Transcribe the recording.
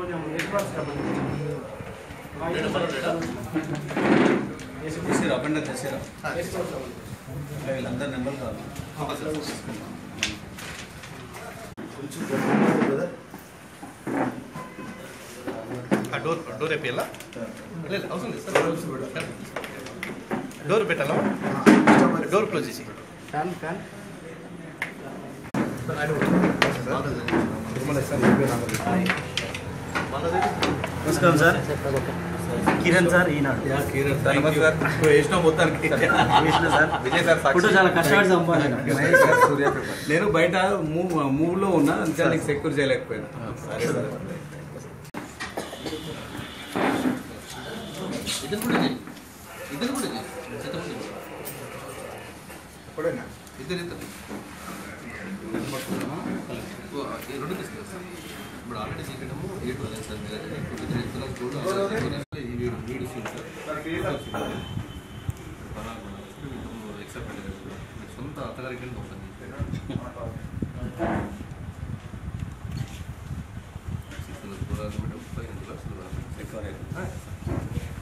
కొంచెం నెట్వర్క్ చేసిరా అపెండ చేసిరా వీళ్ళందరూ నెంబర్ కావాలి ఆ డోర్ డోర్ వేపియాలా లేదు అవసరం లేదు సార్ డోర్ పెట్టాలా డోర్ క్లోజ్ చేసి ఫ్యాన్ ఫ్యాన్ నమస్కారం sir Kiran sir Eenadu thank sir వేసిన మొత్తానికి Krishna sir Vijay sir photo చాలా కష్టపడి సంపాదించాను నేను బయట మూవ్ మూవ్ లో ఉన్నా అందుకే నీకు సెక్యూర్ చేయలేకపోయినా సరే సరే ఇద్దరు కూడా చేయి ఇద్దరు కూడా చేయి చిత్తమంది ఇద్దరు ఇద్దరు ఓ, ఈ రెండు తీసుకెళ్ళి సార్ ఇప్పుడు ఆల్రెడీ చూపించడము ఏ టూ లేదు సార్ మీరు ఇప్పుడు ఇద్దరు ఇద్దరు చూడు ఈ వీడు వీడు సీన్ సార్ ఎక్సెప్ట్ మీ సొంత అత్తగారికి వెళ్ళి ఉంటుంది సిక్స్ లక్షలు పదిహేను లక్షలు ఎక్కువ రేటు.